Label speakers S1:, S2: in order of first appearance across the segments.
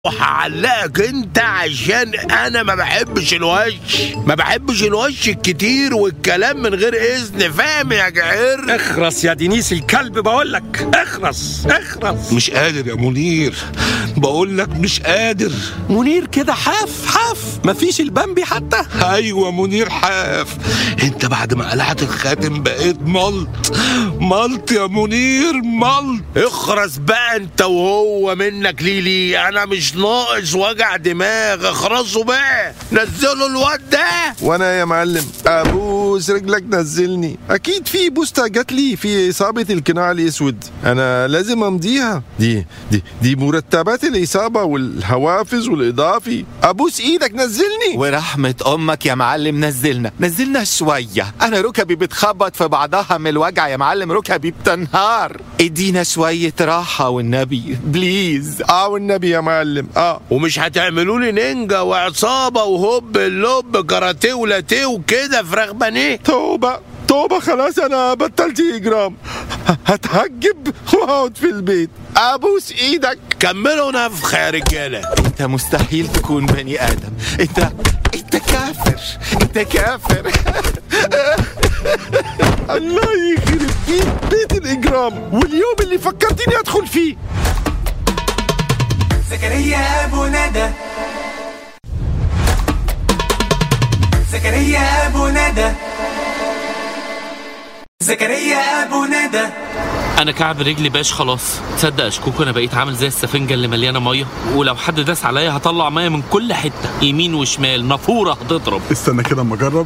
S1: وهعلقك انت عشان انا ما بحبش الوش ما بحبش الوش الكتير والكلام من غير اذن فاهم يا جعير
S2: اخرس يا دينيس الكلب بقول لك اخرس اخرس
S3: مش قادر يا منير بقول لك مش قادر
S2: منير كده حاف حاف مفيش البامبي حتى
S3: ايوه منير حاف انت بعد ما قلعت الخاتم بقيت ملط ملط يا منير ملط
S1: اخرس بقى انت وهو منك ليلي انا مش ناقص وجع دماغ اخرسوا بقى نزلوا الواد ده
S4: وانا يا معلم ابوس رجلك نزلني اكيد في بوستا جات لي في اصابه القناع الاسود انا لازم امضيها دي دي دي مرتبات الاصابه والحوافز والاضافي ابوس ايدك نزلني
S5: ورحمة أمك يا معلم نزلنا نزلنا شوية أنا ركبي بتخبط في بعضها من الوجع يا معلم ركبي بتنهار ادينا شوية راحة والنبي بليز
S4: اه والنبي يا معلم اه
S1: ومش هتعملوا لي نينجا وعصابه وهوب اللوب كاراتيه ولاتيه وكده فراخ بانيه
S4: توبه توبه خلاص انا بطلت اجرام هتهجب واقعد في البيت ابوس ايدك
S1: كملوا نفخ يا رجاله
S5: أنت مستحيل تكون بني آدم أنت أنت كافر أنت كافر
S4: الله يخرب بيت بيت الاجرام واليوم اللي فكرتني ادخل فيه
S6: زكريا أبو ندى زكريا أبو ندى زكريا أبو ندى
S7: انا كعب رجلي باش خلاص تصدق اشكوك انا بقيت عامل زي السفنجه اللي مليانه ميه ولو حد داس عليا هطلع ميه من كل حته يمين وشمال نافوره هتضرب
S8: استنى كده اما اجرب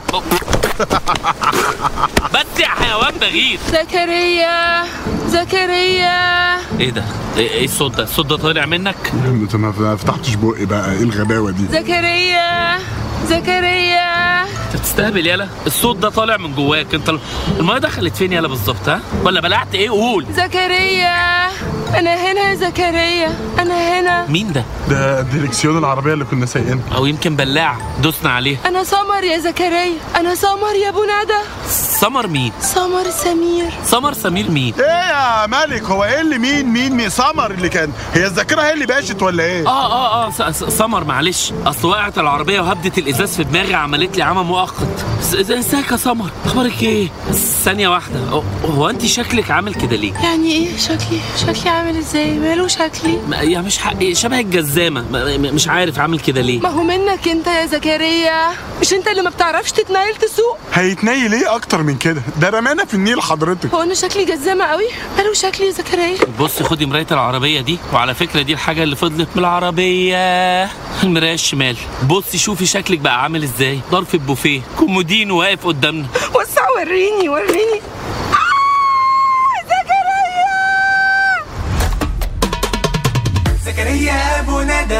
S7: بس يا حيوان بغير
S9: زكريا زكريا
S7: ايه ده ايه إيه الصوت ده الصوت ده طالع منك
S8: انت ما فتحتش بقي بقى ايه الغباوه دي
S9: زكريا زكريا
S7: انت بتستهبل يالا الصوت ده طالع من جواك انت الميه دخلت فين يالا بالظبط ها ولا بلعت ايه قول
S9: زكريا انا هنا يا زكريا انا هنا
S7: مين ده
S8: ده ديركسيون العربيه اللي كنا سايقينها
S7: او يمكن بلاع دوسنا عليه
S9: انا سمر يا زكريا انا سمر يا ابو ندى
S7: سمر مين
S9: سمر سمير
S7: سمر سمير مين
S8: ايه يا مالك هو ايه اللي مين مين مين سمر اللي كان هي الذاكره هي اللي باشت ولا ايه
S7: اه اه اه س- س- سمر معلش اصل وقعت العربيه وهبدت الازاز في دماغي عملت لي عمى مؤقت س- س- ازيك يا سمر اخبارك ايه ثانيه واحده هو- هو انت شكلك عامل كده ليه
S9: يعني ايه شكلي شكلي عامل ازاي ماله شكلي
S7: ما- يا مش ح... شبه الجزامه ما- م- مش عارف عامل كده ليه
S9: ما هو منك انت يا زكريا مش انت اللي ما بتعرفش تتنايل تسوق
S8: هيتنيل ايه اكتر من كده ده رمانا في النيل حضرتك
S9: هو انا شكلي جزامه قوي ماله شكلي يا زكريا
S7: بصي خدي مرايه العربيه دي وعلى فكره دي الحاجه اللي فضلت من العربيه المرايه الشمال بصي شوفي شكلك بقى عامل ازاي ظرف البوفيه كومودينو واقف قدامنا
S9: وسع وريني وريني
S6: زكريا أبو ندى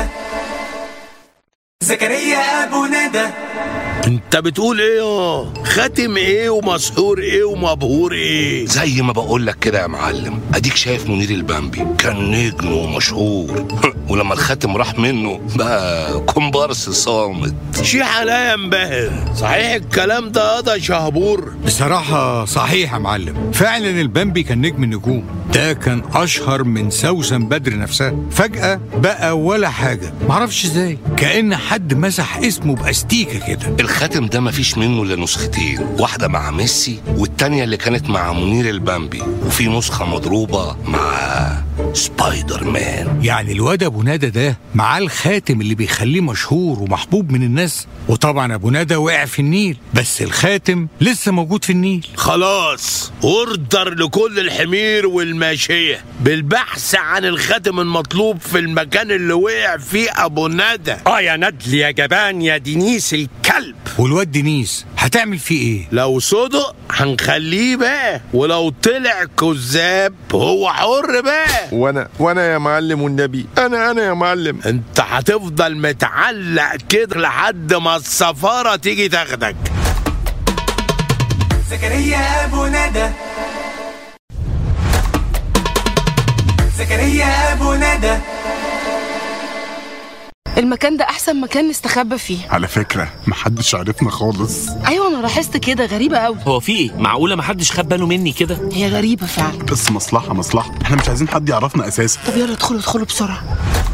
S6: زكريا أبو ندى
S1: انت بتقول ايه اه خاتم ايه ومسحور ايه ومبهور ايه
S3: زي ما بقول لك كده يا معلم اديك شايف منير البامبي كان نجم ومشهور ولما الخاتم راح منه بقى كومبارس صامت
S1: شيح عليا ينبهر صحيح الكلام ده قضى شهبور
S10: بصراحة صحيح يا معلم فعلا البامبي كان نجم النجوم ده كان أشهر من سوسن بدر نفسها فجأة بقى ولا حاجة معرفش ازاي كأن حد مسح اسمه بأستيكة كده
S3: الخاتم ده مفيش منه الا نسختين واحدة مع ميسي والتانية اللي كانت مع منير البامبي وفي نسخة مضروبة مع سبايدر مان
S10: يعني الواد أبو ندى ده معاه الخاتم اللي بيخليه مشهور ومحبوب من الناس وطبعا أبو ندى وقع في النيل بس الخاتم لسه موجود في النيل
S1: خلاص اوردر لكل الحمير والماشية بالبحث عن الخاتم المطلوب في المكان اللي وقع فيه ابو ندى
S2: اه يا ندل يا جبان يا دينيس الكلب
S10: والواد دينيس هتعمل فيه ايه
S1: لو صدق هنخليه بقى ولو طلع كذاب هو حر بقى
S4: وانا وانا يا معلم والنبي انا انا يا معلم
S1: انت هتفضل متعلق كده لحد ما السفارة تيجي تاخدك
S6: زكريا أبو ندى زكريا أبو ندى
S9: المكان ده احسن مكان نستخبى فيه
S8: على فكره محدش عرفنا خالص
S9: ايوه انا لاحظت كده غريبه قوي
S7: هو في ايه معقوله ما حدش خد باله مني كده
S9: هي غريبه فعلا
S8: بس مصلحه مصلحه احنا مش عايزين حد يعرفنا اساسا
S9: طب يلا ادخلوا ادخلوا بسرعه